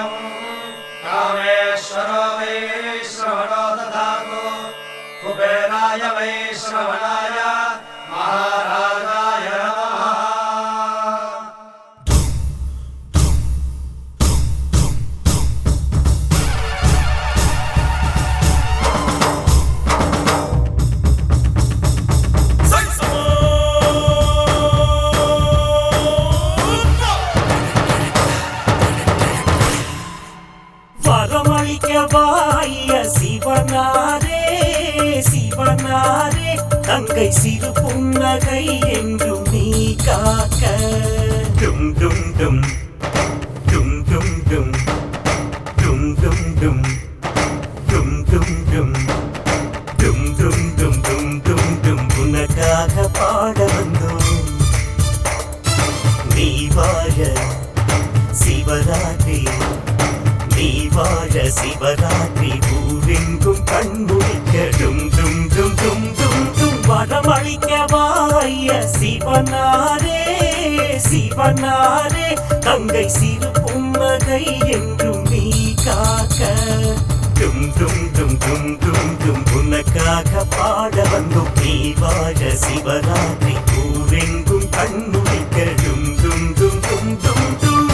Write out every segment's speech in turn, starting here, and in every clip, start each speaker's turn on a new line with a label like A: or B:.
A: कामम् कामेश्वरो वै श्रवणो ददातु कुबेराय वै श्रवणाय महाराजाय नमः
B: வரமளிக்க வாய சிவனாரே சிவனாரே தங்கை சிறு புன்னகை என்றும் நீ காக்க டும் டும் டும் டும் டும் டும் டும் டும் டும் டும் டும் டும் டும் டும் டும் டும் டும் டும் உனக்காக பாட வந்தோம் நீ வாழ சிவராத்திரி நீ வாழ சிவராத்திரி ஊரெங்கும் கண்முழிக்க டும் டும் டும் டும் டும் டும் வரமளிக்க வாய சிவனாரே சிவனாரே தங்கை சிறு புன்னகை என்றும் நீ காக்க டும் டும் டும் டும் டும் டும் உனக்காக பாட வந்தோம் நீ வாழ சிவராத்திரி ஊரெங்கும் கண்முழிக்க டும் டும் டும் டும் டும் டும்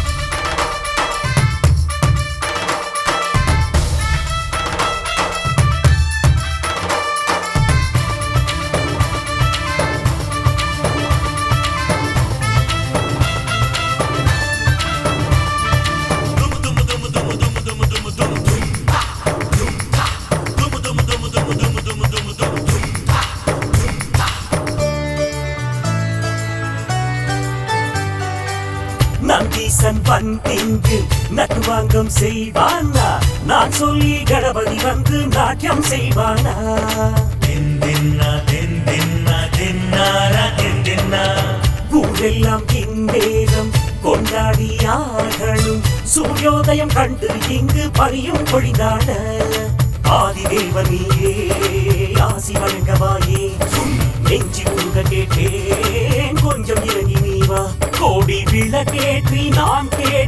B: நந்தீசன் வந்திங்கு நட்டுவாங்கம் செய்வானா நான் சொல்லி கணபதி வந்து நாட்டியம் செய்வானா தென்தின்னா தென்தின்னா தென்னாரா தென்தின்னா ஊரெல்லாம் இந்நேரம் கொண்டாடி ஆகணும் சூரியோதயம் கண்டு இங்கு பணியும் பொழிந்தாட ஆதிதேவனியே ஆசி வழங்கவாயே நெஞ்சி உருக கேட்டேன் கொஞ்சம் இறங்கி நீ வா கோடி விளக்கேற்றி நான்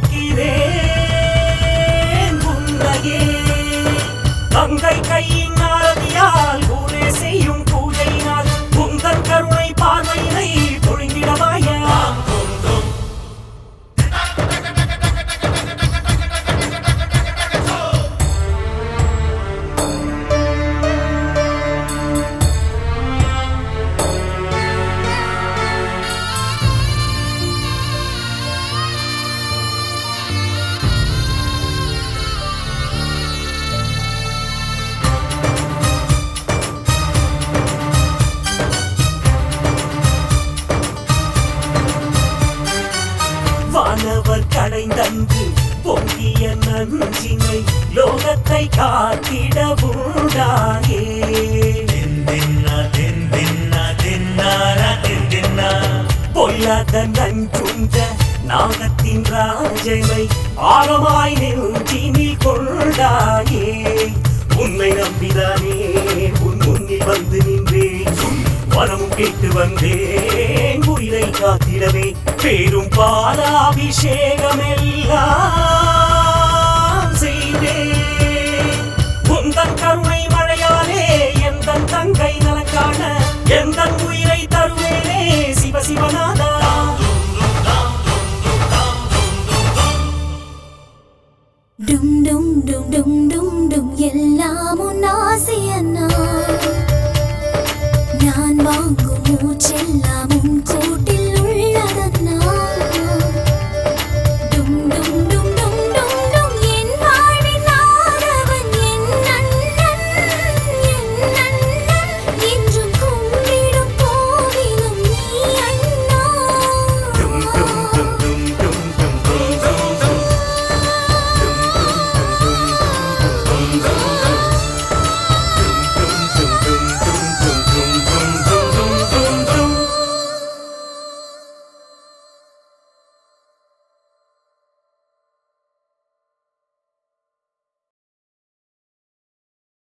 B: கேட்கிறேன் உன்னையே தங்கை கையின் ஆரதியால் ஊரே செய்யும் பூஜையினால் உந்தன் கருணை பார்வையினை பொழிந்திடவாயா வானவர் கடைந்தன்று பொங்கிய நஞ்சினை லோகத்தை காத்திட உண்டாயே பொல்லாத நஞ்சுண்ட நாகத்தின் ராஜனை ஆழமாய் நெஞ்சினில் கொண்டாயே உன்னை நம்பிதானே உன் முன்னில் வந்து நின்றேன் வரமும் கேட்டு வந்தேன் உயிரை காத்திடவே பேரும் பாலாபிஷேகம் எல்லாம் செய்தேன் உந்தன் கருணை மழையாலே எந்தன் தங்கை நலக்கான எந்தன் உயிரை தருவேனே சிவ சிவநாதா
C: டும் டும் டும் டும் டும் டும் எல்லாம் உன் ஆசையண்ணா நான் வாங்கும் மூச்செல்லாம்